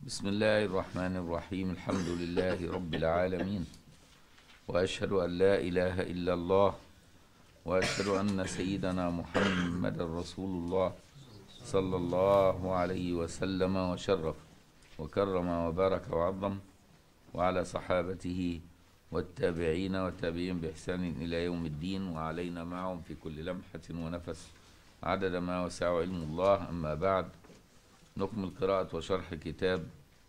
بسم الله الرحمن الرحيم الحمد لله رب العالمين واشهد ان لا اله الا الله واشهد ان سيدنا محمد رسول الله صلى الله عليه وسلم وشرف وكرم وبارك وعظم وعلى صحابته والتابعين والتابعين باحسان الى يوم الدين وعلينا معهم في كل لمحه ونفس عدد ما وسع علم الله اما بعد نكمل قراءة وشرح كتاب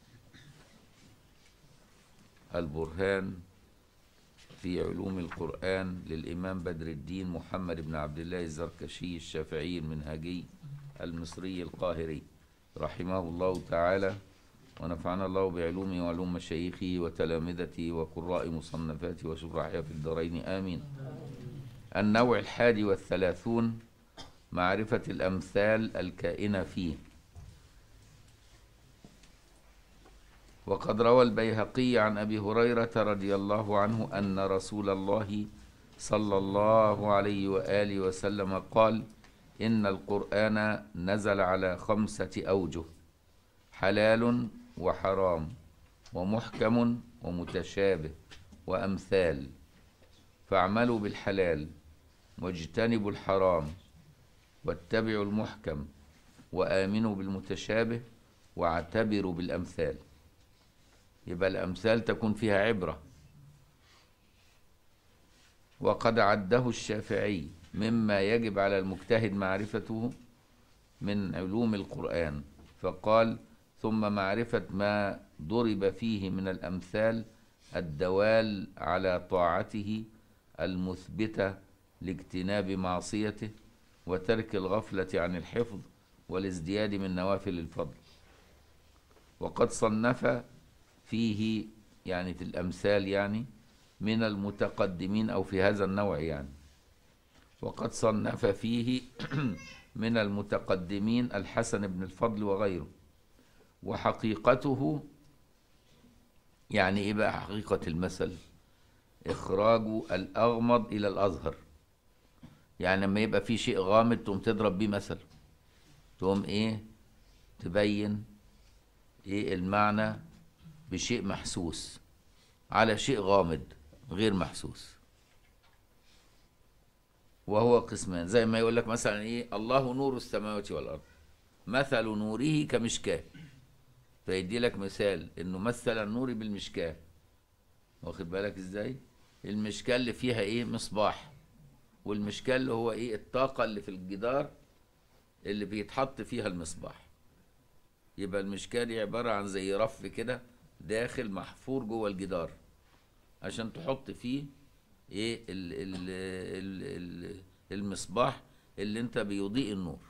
البرهان في علوم القرآن للإمام بدر الدين محمد بن عبد الله الزركشي الشافعي المنهجي المصري القاهري رحمه الله تعالى ونفعنا الله بعلومه وعلوم مشايخه وتلامذته وقراء مصنفاته وشرحها في الدارين آمين النوع الحادي والثلاثون معرفة الأمثال الكائنة فيه وقد روى البيهقي عن ابي هريره رضي الله عنه ان رسول الله صلى الله عليه واله وسلم قال ان القران نزل على خمسه اوجه حلال وحرام ومحكم ومتشابه وامثال فاعملوا بالحلال واجتنبوا الحرام واتبعوا المحكم وامنوا بالمتشابه واعتبروا بالامثال يبقى الأمثال تكون فيها عبرة وقد عده الشافعي مما يجب على المجتهد معرفته من علوم القرآن فقال ثم معرفة ما ضرب فيه من الأمثال الدوال على طاعته المثبتة لاجتناب معصيته وترك الغفلة عن الحفظ والازدياد من نوافل الفضل وقد صنف فيه يعني في الأمثال يعني من المتقدمين أو في هذا النوع يعني وقد صنف فيه من المتقدمين الحسن بن الفضل وغيره وحقيقته يعني إيه بقى حقيقة المثل إخراج الأغمض إلى الأظهر يعني لما يبقى في شيء غامض تقوم تضرب بيه مثل تقوم إيه تبين إيه المعنى بشيء محسوس على شيء غامض غير محسوس وهو قسمان زي ما يقول لك مثلا ايه الله نور السماوات والارض مثل نوره كمشكاه فيدي لك مثال انه مثل النور بالمشكاه واخد بالك ازاي المشكاه اللي فيها ايه مصباح والمشكاه اللي هو ايه الطاقه اللي في الجدار اللي بيتحط فيها المصباح يبقى المشكاه دي عباره عن زي رف كده داخل محفور جوه الجدار عشان تحط فيه ايه ال ال ال ال المصباح اللي انت بيضيء النور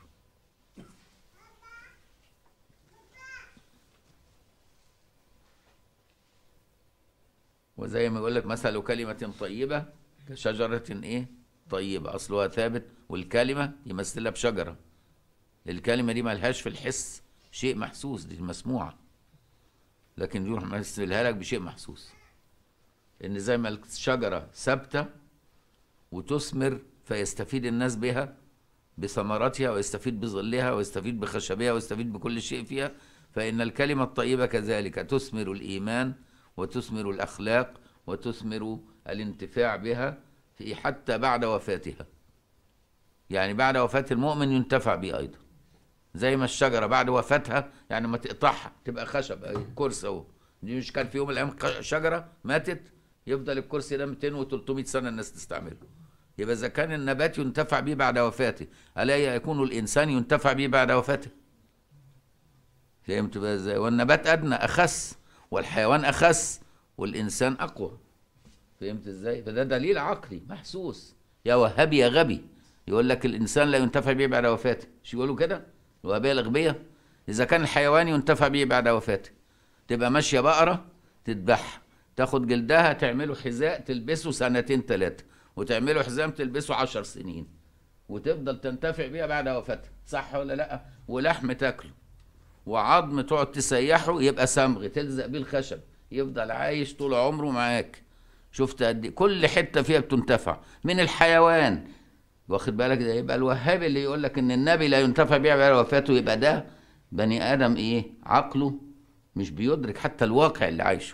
وزي ما يقول لك مثل كلمة طيبة كشجرة ايه طيبة اصلها ثابت والكلمة يمثلها بشجرة الكلمة دي ملهاش في الحس شيء محسوس دي مسموعه لكن يروح مثلها لك بشيء محسوس ان زي ما الشجره ثابته وتثمر فيستفيد الناس بها بثمرتها ويستفيد بظلها ويستفيد بخشبها ويستفيد بكل شيء فيها فإن الكلمة الطيبة كذلك تثمر الإيمان وتثمر الأخلاق وتثمر الانتفاع بها في حتى بعد وفاتها يعني بعد وفاة المؤمن ينتفع به أيضا زي ما الشجره بعد وفاتها يعني ما تقطعها تبقى خشب اهي كرسي اهو دي مش كان في يوم من الايام شجره ماتت يفضل الكرسي ده 200 و300 سنه الناس تستعمله يبقى اذا كان النبات ينتفع به بعد وفاته الا يكون الانسان ينتفع به بعد وفاته فهمت بقى ازاي والنبات ادنى اخس والحيوان اخس والانسان اقوى فهمت ازاي فده دليل عقلي محسوس يا وهابي يا غبي يقول لك الانسان لا ينتفع به بعد وفاته مش يقولوا كده الوهابيه الاغبيه اذا كان الحيوان ينتفع به بعد وفاته تبقى ماشيه بقره تذبحها تاخد جلدها تعمله حذاء تلبسه سنتين ثلاثه وتعمله حزام تلبسه عشر سنين وتفضل تنتفع بيها بعد وفاتها صح ولا لا ولحم تاكله وعظم تقعد تسيحه يبقى صمغ تلزق بيه الخشب يفضل عايش طول عمره معاك شفت قد كل حته فيها بتنتفع من الحيوان واخد بالك ده يبقى الوهابي اللي يقول لك ان النبي لا ينتفع بيه بعد وفاته يبقى ده بني ادم ايه عقله مش بيدرك حتى الواقع اللي عايشه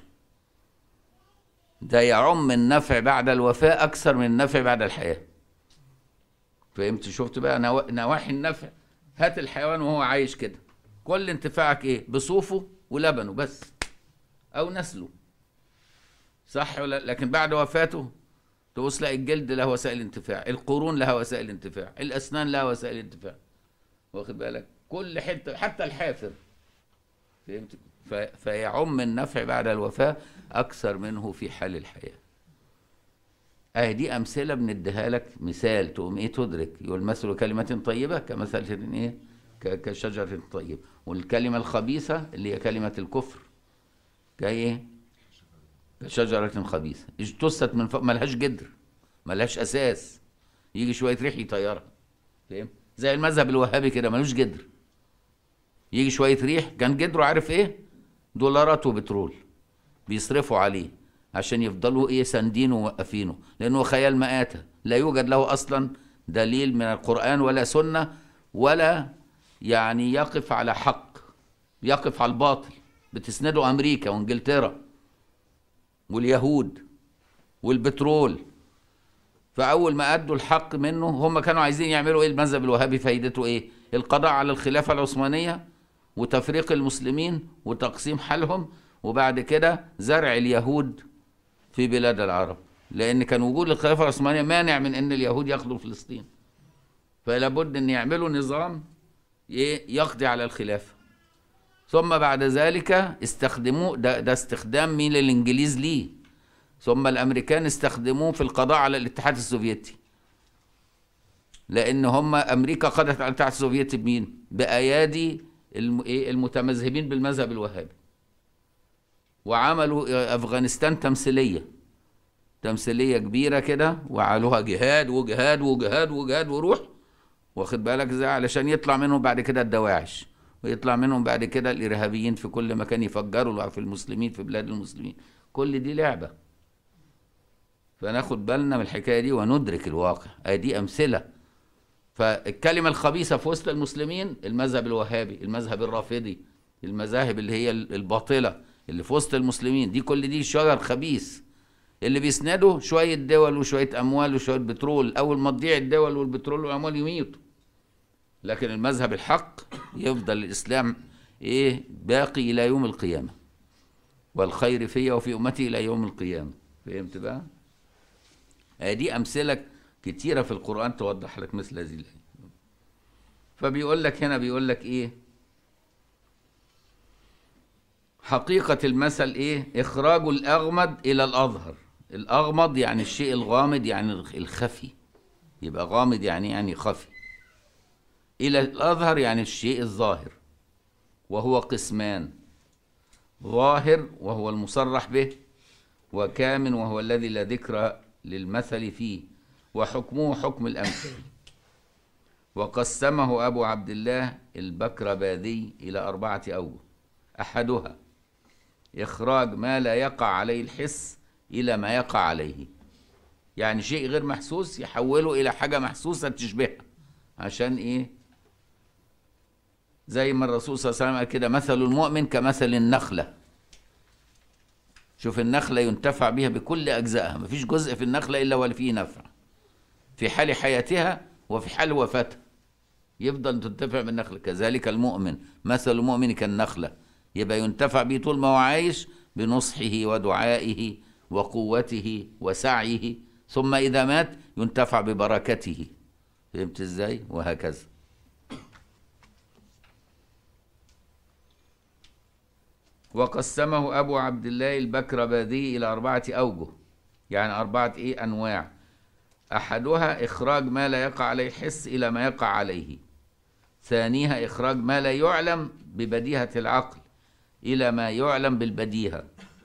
ده يعم النفع بعد الوفاة أكثر من النفع بعد الحياة فهمت شفت بقى نوا- نواحي النفع هات الحيوان وهو عايش كده كل انتفاعك ايه بصوفه ولبنه بس او نسله صح ولا لكن بعد وفاته تبص تلاقي الجلد له وسائل انتفاع القرون لها وسائل انتفاع الاسنان لها وسائل انتفاع واخد بالك كل حته حتى الحافر فهمت ف- فيعم النفع بعد الوفاه اكثر منه في حال الحياه اهي دي امثله بنديها لك مثال تقوم ايه تدرك يقول مثل كلمه طيبه كمثل ايه ك- كشجره طيبه والكلمه الخبيثه اللي هي كلمه الكفر كايه كشجره خبيثه اجتثت من فوق ملهاش جدر ملهاش اساس يجي شويه ريح يطيرها فاهم زي المذهب الوهابي كده ملوش جدر يجي شويه ريح كان جدره عارف ايه دولارات وبترول بيصرفوا عليه عشان يفضلوا ايه ساندينه وموقفينه لانه خيال مآتة لا يوجد له اصلا دليل من القرآن ولا سنة ولا يعني يقف على حق يقف على الباطل بتسنده امريكا وانجلترا واليهود والبترول فاول ما ادوا الحق منه هم كانوا عايزين يعملوا ايه المذهب الوهابي فايدته ايه القضاء على الخلافه العثمانيه وتفريق المسلمين وتقسيم حالهم وبعد كده زرع اليهود في بلاد العرب لان كان وجود الخلافه العثمانيه مانع من ان اليهود ياخذوا فلسطين فلا بد ان يعملوا نظام ي- يقضي على الخلافه ثم بعد ذلك استخدموه ده, ده استخدام مين للانجليز ليه ثم الامريكان استخدموه في القضاء على الاتحاد السوفيتي لان هم امريكا قضت على الاتحاد السوفيتي بمين بايادي الم- إيه؟ المتمذهبين بالمذهب الوهابي وعملوا افغانستان تمثيليه تمثيليه كبيره كده وعملوها جهاد وجهاد وجهاد وجهاد وروح واخد بالك ازاي علشان يطلع منهم بعد كده الدواعش ويطلع منهم بعد كده الارهابيين في كل مكان يفجروا في المسلمين في بلاد المسلمين كل دي لعبه فناخد بالنا من الحكايه دي وندرك الواقع ادي امثله فالكلمه الخبيثه في وسط المسلمين المذهب الوهابي المذهب الرافضي المذاهب اللي هي الباطله اللي في وسط المسلمين دي كل دي شجر خبيث اللي بيسندوا شويه دول وشويه اموال وشويه بترول اول ما تضيع الدول والبترول والاموال يميتوا لكن المذهب الحق يفضل الاسلام ايه باقي الى يوم القيامه والخير في وفي امتي الى يوم القيامه فهمت بقى دي امثله كتيره في القران توضح لك مثل هذه الايه فبيقول لك هنا بيقول لك ايه حقيقة المثل ايه اخراج الاغمض الى الاظهر الاغمض يعني الشيء الغامض يعني الخفي يبقى غامض يعني يعني خفي الى الاظهر يعني الشيء الظاهر وهو قسمان ظاهر وهو المصرح به وكامن وهو الذي لا ذكر للمثل فيه وحكمه حكم الامثال وقسمه ابو عبد الله البكرباذي الى اربعه اوجه احدها إخراج ما لا يقع عليه الحس إلى ما يقع عليه يعني شيء غير محسوس يحوله إلى حاجة محسوسة تشبهها عشان إيه زي ما الرسول صلى الله عليه وسلم قال كده مثل المؤمن كمثل النخلة شوف النخلة ينتفع بها بكل أجزائها مفيش جزء في النخلة إلا وفيه نفع في حال حياتها وفي حال وفاتها يفضل تنتفع بالنخلة كذلك المؤمن مثل المؤمن كالنخلة يبقى ينتفع به طول ما هو عايش بنصحه ودعائه وقوته وسعيه ثم إذا مات ينتفع ببركته فهمت ازاي وهكذا وقسمه أبو عبد الله البكرباذي إلى أربعة أوجه يعني أربعة إيه أنواع أحدها إخراج ما لا يقع عليه الحس إلى ما يقع عليه ثانيها إخراج ما لا يعلم ببديهة العقل إلى ما يعلم بالبديهة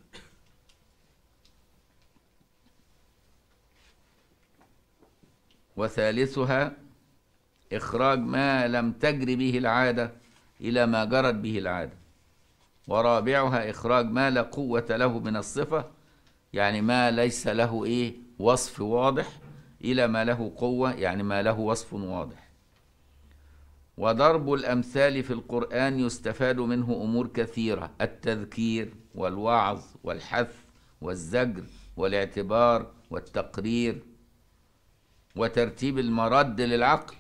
وثالثها إخراج ما لم تجر به العادة إلى ما جرت به العادة ورابعها إخراج ما لا قوة له من الصفة يعني ما ليس له إيه وصف واضح إلى ما له قوة يعني ما له وصف واضح وضرب الأمثال في القرآن يستفاد منه أمور كثيرة التذكير والوعظ والحث والزجر والاعتبار والتقرير وترتيب المرد للعقل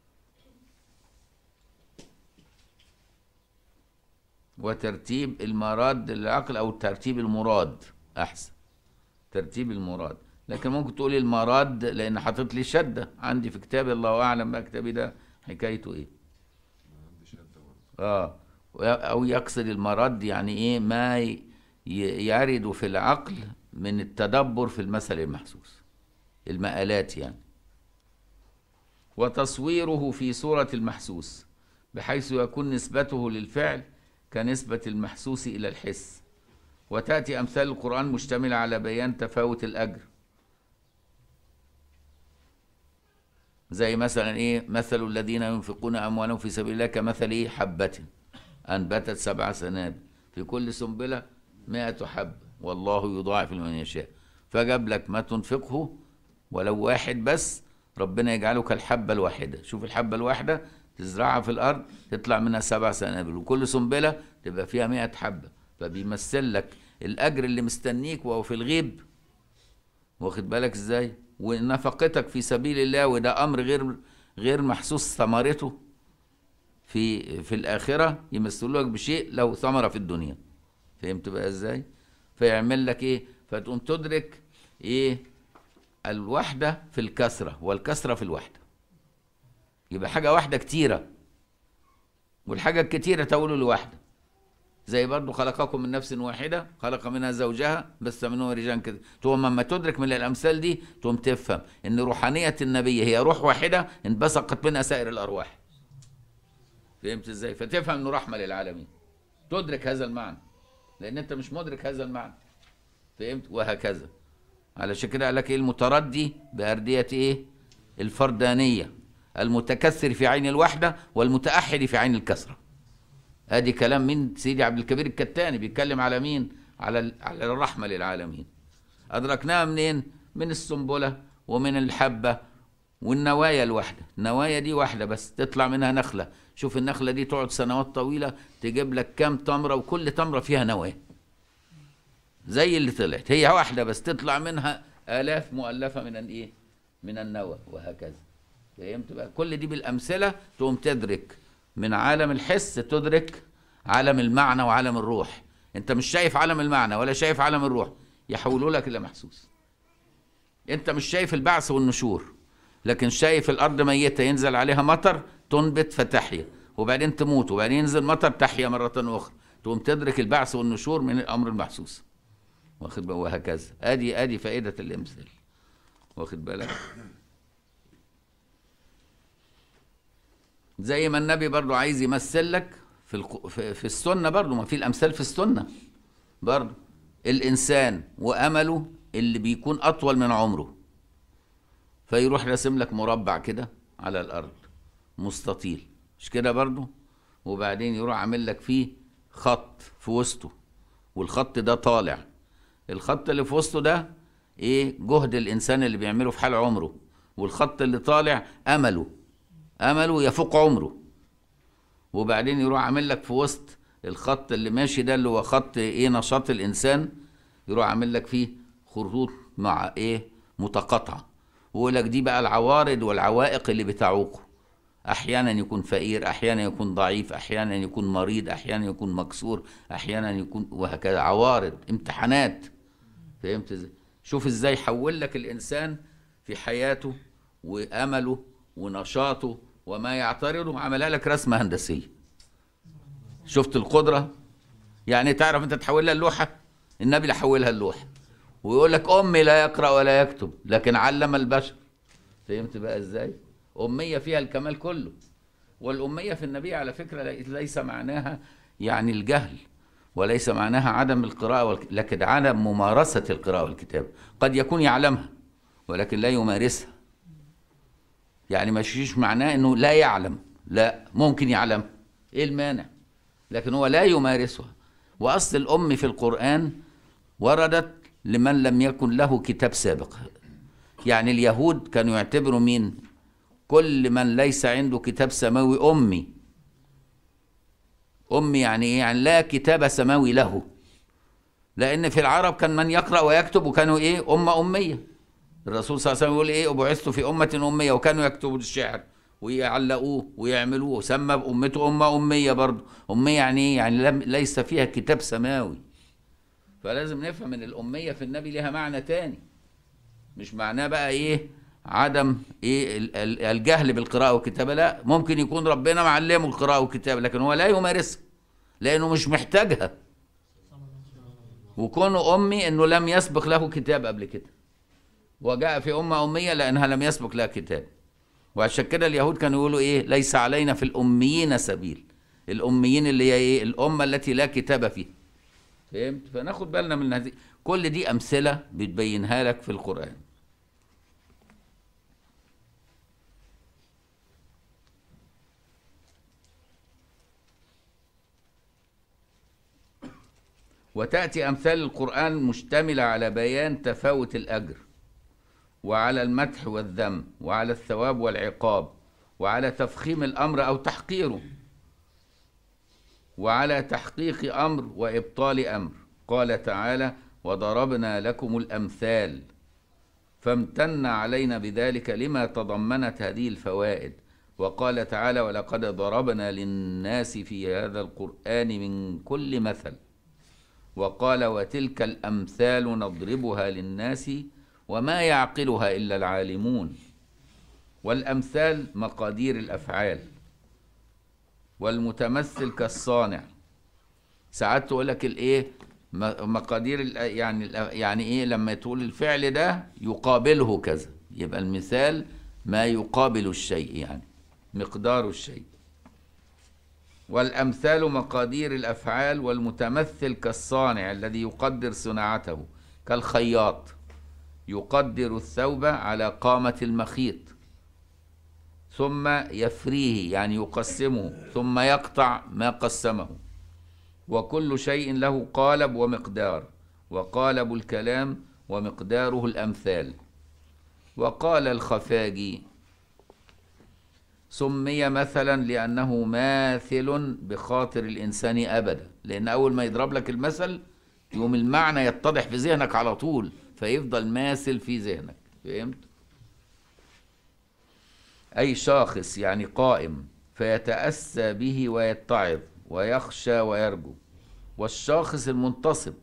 وترتيب المراد للعقل أو ترتيب المراد أحسن ترتيب المراد لكن ممكن تقولي المراد لأن حاطط لي شدة عندي في كتابي الله أعلم بقى كتابي ده حكايته إيه عندي شدة برضه اه او يقصد المرد يعني ايه ما ي- يرد في العقل من التدبر في المثل المحسوس المآلات يعني وتصويره في صورة المحسوس بحيث يكون نسبته للفعل كنسبة المحسوس إلى الحس وتأتي أمثال القرآن مشتملة على بيان تفاوت الأجر زي مثلا ايه مثل الذين ينفقون اموالهم في سبيل الله كمثل ايه حبة انبتت سبع سنابل في كل سنبلة مائة حبة والله يضاعف لمن يشاء فجاب لك ما تنفقه ولو واحد بس ربنا يجعله كالحبة الواحدة شوف الحبة الواحدة تزرعها في الأرض تطلع منها سبع سنابل وكل سنبلة تبقى فيها مائة حبة فبيمثل لك الأجر اللي مستنيك وهو في الغيب واخد بالك ازاي ونفقتك في سبيل الله وده امر غير غير محسوس ثمرته في في الاخره يمثلوا لك بشيء له ثمره في الدنيا فهمت بقى ازاي فيعمل لك ايه فتقوم تدرك ايه الوحده في الكثره والكثره في الوحده يبقى حاجه واحده كتيره والحاجه الكتيره تقول لوحده زي برضو خلقكم من نفس واحدة خلق منها زوجها بس منه رجال كده تقوم لما تدرك من الأمثال دي تقوم تفهم إن روحانية النبي هي روح واحدة انبثقت منها سائر الأرواح فهمت إزاي فتفهم إنه رحمة للعالمين تدرك هذا المعنى لأن أنت مش مدرك هذا المعنى فهمت وهكذا علشان كده قال لك إيه المتردي بأردية إيه الفردانية المتكثر في عين الوحدة والمتأحد في عين الكثرة ادي كلام من سيدي عبد الكبير الكتاني بيتكلم على مين على ال- على الرحمه للعالمين ادركناها منين من السنبله ومن الحبه والنوايا الواحده النوايا دي واحده بس تطلع منها نخله شوف النخله دي تقعد سنوات طويله تجيب لك كام تمره وكل تمره فيها نواه زي اللي طلعت هي واحده بس تطلع منها الاف مؤلفه من الايه من النوى وهكذا فهمت بقى كل دي بالامثله تقوم تدرك من عالم الحس تدرك عالم المعنى وعالم الروح انت مش شايف عالم المعنى ولا شايف عالم الروح يحولوا لك الى محسوس انت مش شايف البعث والنشور لكن شايف الارض ميته ينزل عليها مطر تنبت فتحيا وبعدين تموت وبعدين ينزل مطر تحيا مره اخرى تقوم تدرك البعث والنشور من الامر المحسوس واخد بالك وهكذا ادي ادي فائده الامثال واخد بالك زي ما النبي برضو عايز يمثل لك في الق... في في السنه برضو ما في الامثال في السنه برضو الانسان وامله اللي بيكون اطول من عمره فيروح راسم لك مربع كده على الارض مستطيل مش كده برضو وبعدين يروح عامل لك فيه خط في وسطه والخط ده طالع الخط اللي في وسطه ده ايه جهد الانسان اللي بيعمله في حال عمره والخط اللي طالع امله امله يفوق عمره وبعدين يروح عامل لك في وسط الخط اللي ماشي ده اللي هو خط ايه نشاط الانسان يروح عامل لك فيه خطوط مع ايه متقاطعه ويقول لك دي بقى العوارض والعوائق اللي بتعوقه احيانا يكون فقير احيانا يكون ضعيف احيانا يكون مريض احيانا يكون مكسور احيانا يكون وهكذا عوارض امتحانات فهمت ازاي شوف ازاي حول لك الانسان في حياته وامله ونشاطه وما يعترضه عملها لك رسمه هندسيه شفت القدره يعني تعرف انت تحولها اللوحه النبي اللي حولها اللوحه ويقول لك امي لا يقرا ولا يكتب لكن علم البشر فهمت بقى ازاي اميه فيها الكمال كله والاميه في النبي على فكره ليس معناها يعني الجهل وليس معناها عدم القراءه والك... لكن عدم ممارسه القراءه والكتابه قد يكون يعلمها ولكن لا يمارسها يعني مش معناه انه لا يعلم لا ممكن يعلم ايه المانع لكن هو لا يمارسها واصل الام في القران وردت لمن لم يكن له كتاب سابق يعني اليهود كانوا يعتبروا مين كل من ليس عنده كتاب سماوي أمي أمي يعني إيه؟ يعني لا كتاب سماوي له لأن في العرب كان من يقرأ ويكتب وكانوا إيه أمة أمية الرسول صلى الله عليه وسلم يقول إيه بعثت في أمة أمية وكانوا يكتبوا الشعر ويعلقوه ويعملوه سمى بأمته أمة أمية برضه أمية يعني إيه؟ يعني لم ليس فيها كتاب سماوي فلازم نفهم ان الاميه في النبي لها معنى تاني مش معناه بقى ايه عدم ايه ال- ال- الجهل بالقراءه والكتابه لا ممكن يكون ربنا معلمه القراءه والكتابه لكن هو لا يمارسها لانه مش محتاجها وكونه امي انه لم يسبق له كتاب قبل كده وجاء في امه اميه لانها لم يسبق لها كتاب وعشان كده اليهود كانوا يقولوا ايه ليس علينا في الاميين سبيل الاميين اللي هي ايه الامه التي لا كتاب فيها فهمت فناخد بالنا من هذه كل دي امثله بتبينها لك في القران وتاتي امثال القران مشتمله على بيان تفاوت الاجر وعلى المدح والذم وعلى الثواب والعقاب وعلى تفخيم الامر او تحقيره وعلى تحقيق امر وابطال امر قال تعالى وضربنا لكم الامثال فامتن علينا بذلك لما تضمنت هذه الفوائد وقال تعالى ولقد ضربنا للناس في هذا القران من كل مثل وقال وتلك الامثال نضربها للناس وما يعقلها الا العالمون والامثال مقادير الافعال والمتمثل كالصانع ساعات تقول لك الايه م- مقادير ال- يعني ال- يعني ايه لما تقول الفعل ده يقابله كذا يبقى المثال ما يقابل الشيء يعني مقدار الشيء والامثال مقادير الافعال والمتمثل كالصانع الذي يقدر صناعته كالخياط يقدر الثوب على قامه المخيط ثم يفريه يعني يقسمه ثم يقطع ما قسمه وكل شيء له قالب ومقدار وقالب الكلام ومقداره الامثال وقال الخفاجي سمي مثلا لانه ماثل بخاطر الانسان ابدا لان اول ما يضرب لك المثل يوم المعنى يتضح في ذهنك على طول فيفضل ماثل في ذهنك فهمت أي شاخص يعني قائم فيتأسى به ويتعظ ويخشى ويرجو والشاخص المنتصب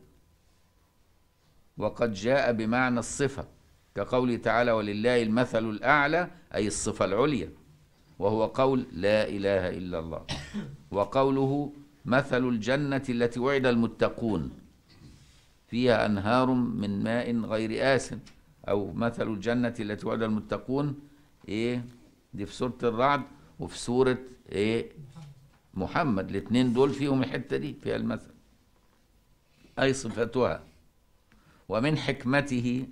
وقد جاء بمعنى الصفة كقوله تعالى ولله المثل الأعلى أي الصفة العليا وهو قول لا إله إلا الله وقوله مثل الجنة التي وعد المتقون فيها أنهار من ماء غير آسن أو مثل الجنة التي وعد المتقون إيه دي في سورة الرعد وفي سورة إيه محمد الاثنين دول فيهم الحتة دي فيها المثل أي صفتها ومن حكمته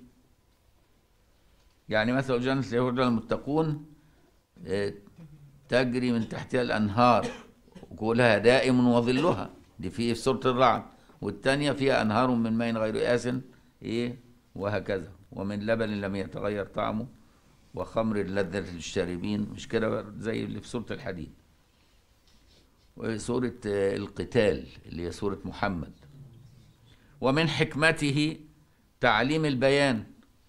يعني مثل الجنة التي وعد المتقون إيه تجري من تحتها الأنهار وكلها دائم وظلها دي في في سورة الرعد والثانية فيها أنهار من ماء غير آسن إيه وهكذا ومن لبن لم يتغير طعمه وخمر لذة للشاربين مش كده زي اللي في سورة الحديد وسورة آه، القتال اللي هي سورة محمد ومن حكمته تعليم البيان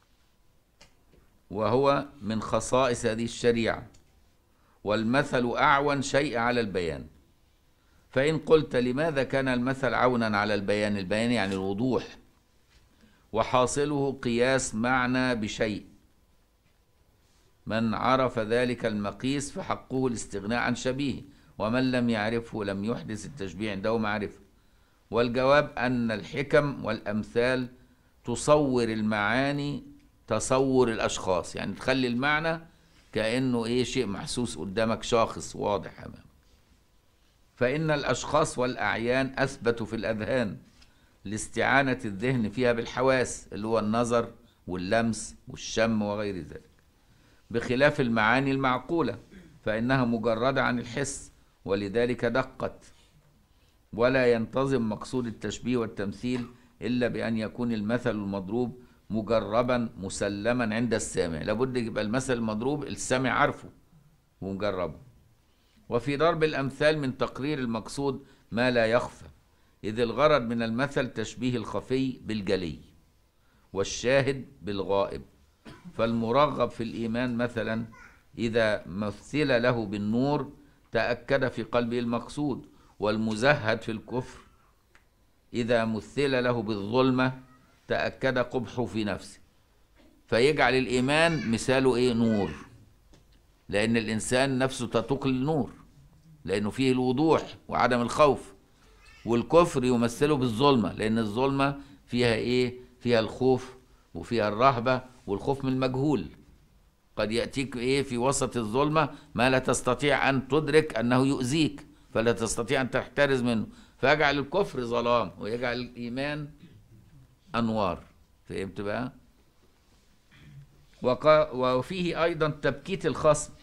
وهو من خصائص هذه الشريعة والمثل أعون شيء على البيان فإن قلت لماذا كان المثل عونا على البيان البيان يعني الوضوح وحاصله قياس معنى بشيء من عرف ذلك المقيس فحقه الاستغناء عن شبيه ومن لم يعرفه لم يحدث التشبيه عنده معرفة والجواب أن الحكم والأمثال تصور المعاني تصور الأشخاص يعني تخلي المعنى كأنه إيه شيء محسوس قدامك شاخص واضح أمامك فإن الأشخاص والأعيان أثبتوا في الأذهان لاستعانة الذهن فيها بالحواس اللي هو النظر واللمس والشم وغير ذلك بخلاف المعاني المعقولة فإنها مجردة عن الحس ولذلك دقت ولا ينتظم مقصود التشبيه والتمثيل إلا بأن يكون المثل المضروب مجربا مسلما عند السامع لابد يبقى المثل المضروب السامع عارفه ونجربه وفي ضرب الأمثال من تقرير المقصود ما لا يخفى إذ الغرض من المثل تشبيه الخفي بالجلي والشاهد بالغائب فالمرغب في الإيمان مثلا إذا مثل له بالنور تأكد في قلبه المقصود والمزهد في الكفر إذا مثل له بالظلمة تأكد قبحه في نفسه فيجعل الإيمان مثاله إيه نور لأن الإنسان نفسه تتوق للنور لأنه فيه الوضوح وعدم الخوف والكفر يمثله بالظلمة لأن الظلمة فيها إيه فيها الخوف وفيها الرهبة والخوف من المجهول قد يأتيك إيه في وسط الظلمة ما لا تستطيع أن تدرك أنه يؤذيك فلا تستطيع أن تحترز منه فيجعل الكفر ظلام ويجعل الإيمان أنوار فهمت بقى؟ وقا وفيه أيضا تبكيت الخصم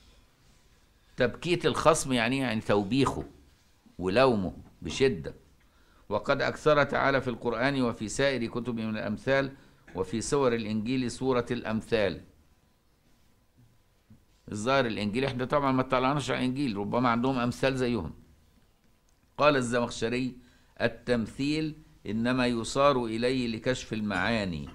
تبكيت الخصم يعني يعني توبيخه ولومه بشدة وقد أكثر تعالى في القرآن وفي سائر كتب من الأمثال وفي سور الإنجيل سورة الأمثال الظاهر الإنجيل احنا طبعا ما اطلعناش على الإنجيل ربما عندهم أمثال زيهم قال الزمخشري التمثيل إنما يصار إليه لكشف المعاني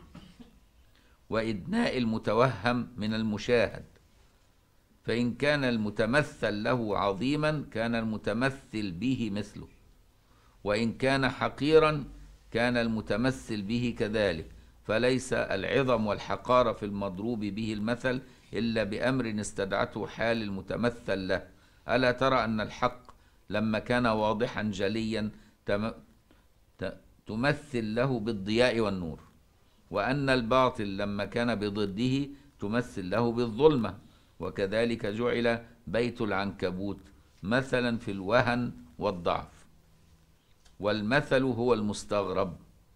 وإدناء المتوهم من المشاهد فإن كان المتمثل له عظيما كان المتمثل به مثله وإن كان حقيرا كان المتمثل به كذلك فليس العظم والحقارة في المضروب به المثل إلا بأمر استدعته حال المتمثل له ألا ترى أن الحق لما كان واضحا جليا تم... ت... تمثل له بالضياء والنور وأن الباطل لما كان بضده تمثل له بالظلمة وكذلك جعل بيت العنكبوت مثلا في الوهن والضعف والمثل هو المستغرب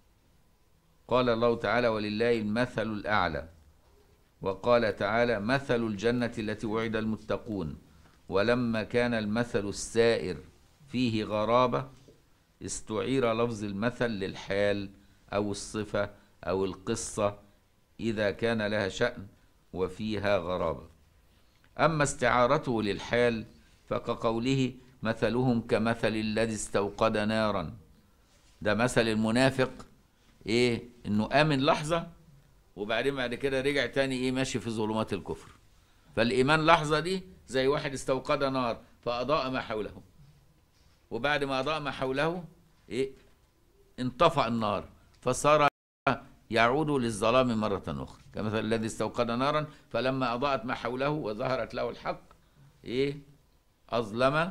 قال الله تعالى ولله المثل الأعلى وقال تعالى مثل الجنة التي وعد المتقون ولما كان المثل السائر فيه غرابة استعير لفظ المثل للحال أو الصفة أو القصة إذا كان لها شأن وفيها غرابة أما استعارته للحال فكقوله مثلهم كمثل الذي استوقد نارا ده مثل المنافق ايه انه امن لحظة وبعدين بعد كده رجع تاني ايه ماشي في ظلمات الكفر فالايمان لحظة دي زي واحد استوقد نار فاضاء ما حوله وبعد ما اضاء ما حوله ايه انطفأ النار فصار يعود للظلام مرة أخرى كمثل الذي استوقد نارا فلما أضاءت ما حوله وظهرت له الحق إيه أظلم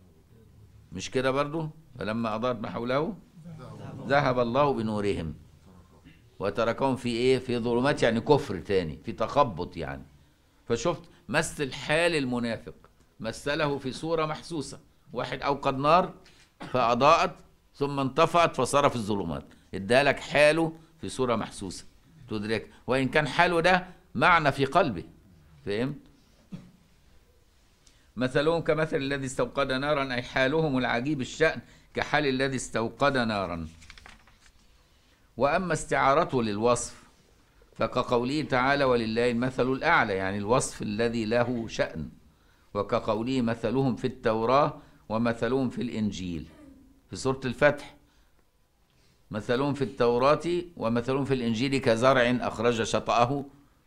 مش كده برضو فلما أضاءت ما حوله ذهب الله بنورهم وتركهم في إيه في ظلمات يعني كفر تاني في تخبط يعني فشفت مثل حال المنافق مثله في صورة محسوسة واحد أوقد نار فأضاءت ثم انطفأت فصار في الظلمات ادالك حاله في صورة محسوسة تدرك وإن كان حاله ده معنى في قلبه فهمت مثلهم كمثل الذي استوقد نارا أي حالهم العجيب الشأن كحال الذي استوقد نارا وأما استعارته للوصف فكقوله تعالى ولله المثل الأعلى يعني الوصف الذي له شأن وكقوله مثلهم في التوراة ومثلهم في الإنجيل في سورة الفتح مثلهم في التوراة ومثلهم في الإنجيل كزرع أخرج شطأه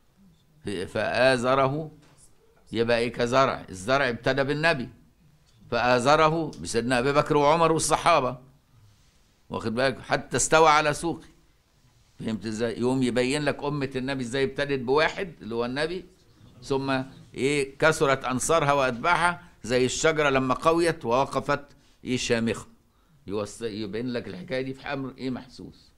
فآزره يبقى إيه كزرع الزرع ابتدى بالنبي فآزره بسيدنا أبي بكر وعمر والصحابة واخد بالك حتى استوى على سوقه فهمت ازاي يوم يبين لك أمة النبي ازاي ابتدت بواحد اللي هو النبي ثم ايه كثرت أنصارها وأتباعها زي الشجرة لما قويت ووقفت ايه شامخة يوص... يبين لك الحكايه دي في امر ايه محسوس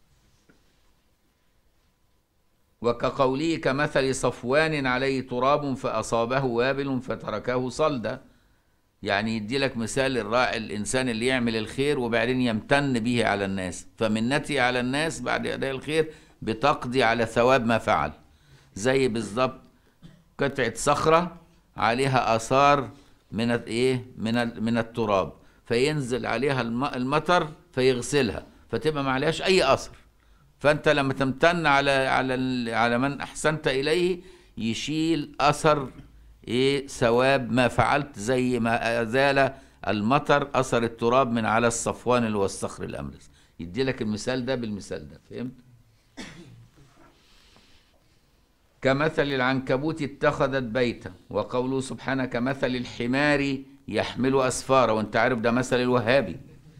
وكقوله كمثل صفوان عليه تراب فاصابه وابل فتركه صلدا يعني يدي لك مثال الراعي الانسان اللي يعمل الخير وبعدين يمتن به على الناس فمنتي على الناس بعد اداء الخير بتقضي على ثواب ما فعل زي بالظبط قطعه صخره عليها اثار من ايه من من التراب فينزل عليها المطر فيغسلها فتبقى ما عليهاش اي اثر فانت لما تمتن على على على من احسنت اليه يشيل اثر ايه ثواب ما فعلت زي ما ازال المطر اثر التراب من على الصفوان اللي هو الصخر الاملس يدي لك المثال ده بالمثال ده فهمت كمثل العنكبوت اتخذت بيتا وقوله سبحانه كمثل الحمار يحمل اسفارا وانت عارف ده مثل الوهابي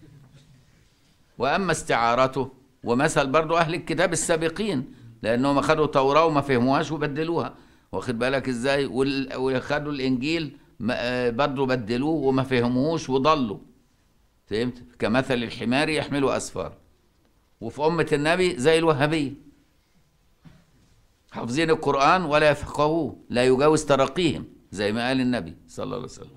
واما استعارته ومثل برضو اهل الكتاب السابقين لانهم اخذوا توراه وما فهموهاش وبدلوها واخد بالك ازاي وال- وخدوا الانجيل ما- آه، برضو بدلوه وما فهموهوش وضلوا فهمت كمثل الحمار يحمل اسفار وفي امه النبي زي الوهابيه حافظين القران ولا يفقهوه لا يجاوز تراقيهم زي ما قال النبي صلى الله عليه وسلم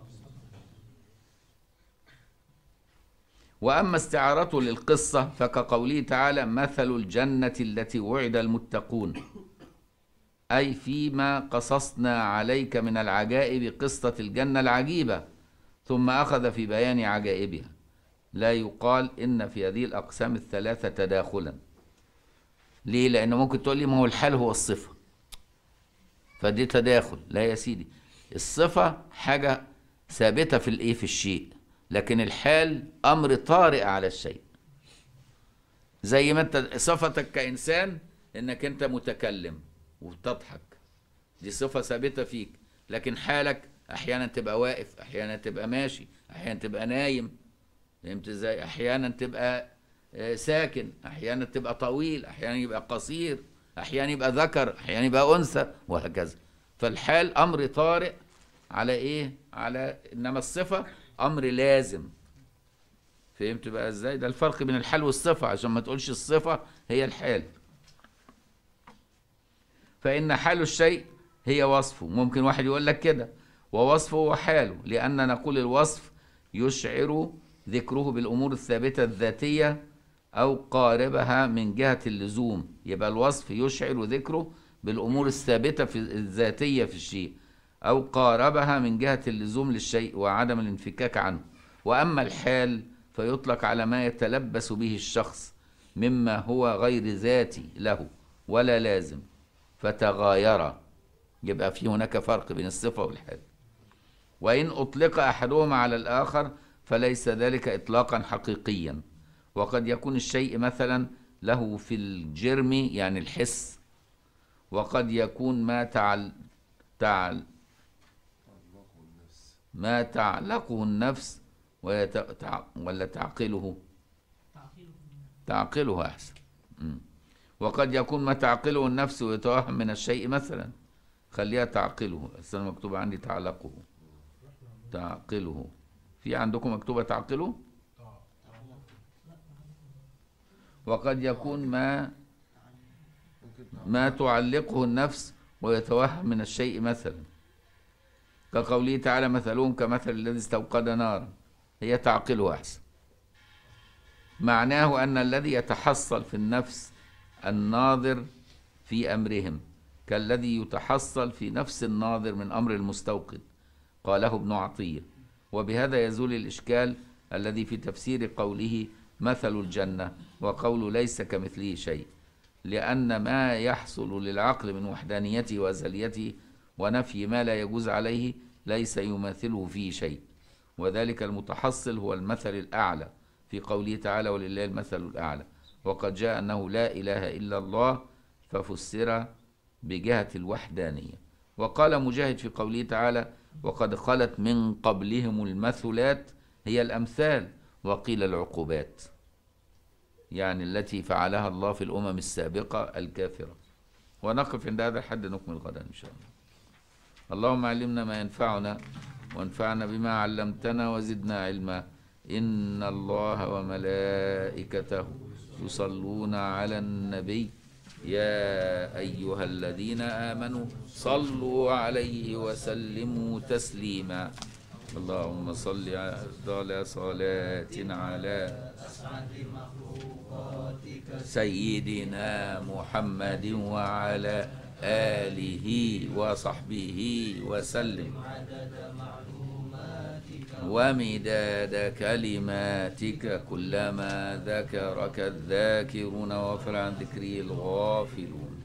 واما استعارته للقصه فكقوله تعالى مثل الجنه التي وعد المتقون اي فيما قصصنا عليك من العجائب قصه الجنه العجيبه ثم اخذ في بيان عجائبها لا يقال ان في هذه الاقسام الثلاثه تداخلا ليه لان ممكن تقول لي ما هو الحال هو الصفه فدي تداخل لا يا سيدي الصفه حاجه ثابته في الايه في الشيء لكن الحال امر طارئ على الشيء زي ما انت صفتك كانسان انك انت متكلم وبتضحك دي صفه ثابته فيك لكن حالك احيانا تبقى واقف احيانا تبقى ماشي احيانا تبقى نايم فهمت ازاي احيانا تبقى آه، ساكن احيانا تبقى طويل احيانا يبقى قصير احيانا يبقى ذكر احيانا يبقى انثى وهكذا فالحال امر طارئ على ايه على انما الصفه امر لازم فهمت بقى ازاي ده الفرق بين الحال والصفه عشان ما تقولش الصفه هي الحال فان حال الشيء هي وصفه ممكن واحد يقول لك كده ووصفه هو حاله لان نقول الوصف يشعر ذكره بالامور الثابته الذاتيه او قاربها من جهه اللزوم يبقى الوصف يشعر ذكره بالامور الثابته في الذاتيه في الشيء او قاربها من جهه اللزوم للشيء وعدم الانفكاك عنه واما الحال فيطلق على ما يتلبس به الشخص مما هو غير ذاتي له ولا لازم فتغاير يبقى في هناك فرق بين الصفه والحال وإن أطلق أحدهما على الآخر فليس ذلك إطلاقا حقيقيا وقد يكون الشيء مثلا له في الجرم يعني الحس وقد يكون ما تعل تعل ما تعلقه النفس ويت... تع... ولا تعقله تعقله أحسن مم. وقد يكون ما تعقله النفس ويتوهم من الشيء مثلا خليها تعقله أصلا مكتوب عندي تعلقه تعقله في عندكم مكتوبة تعقله وقد يكون ما ما تعلقه النفس ويتوهم من الشيء مثلا كقوله تعالى مثلهم كمثل الذي استوقد نارا هي تعقله أحسن معناه أن الذي يتحصل في النفس الناظر في أمرهم كالذي يتحصل في نفس الناظر من أمر المستوقد قاله ابن عطية وبهذا يزول الإشكال الذي في تفسير قوله مثل الجنة وقول ليس كمثله شيء لأن ما يحصل للعقل من وحدانيته وأزليته ونفي ما لا يجوز عليه ليس يماثله فيه شيء وذلك المتحصل هو المثل الأعلى في قوله تعالى ولله المثل الأعلى وقد جاء أنه لا إله إلا الله ففسر بجهة الوحدانية وقال مجاهد في قوله تعالى وقد خلت من قبلهم المثلات هي الأمثال وقيل العقوبات يعني التي فعلها الله في الأمم السابقة الكافرة ونقف عند هذا الحد نكمل غدا إن شاء الله اللهم علمنا ما ينفعنا وانفعنا بما علمتنا وزدنا علما إن الله وملائكته يصلون على النبي يا أيها الذين آمنوا صلوا عليه وسلموا تسليما اللهم صل على صلاة على سيدنا محمد وعلى آله وصحبه وسلم ومداد كلماتك كلما ذكرك الذاكرون وفر عن ذكره الغافلون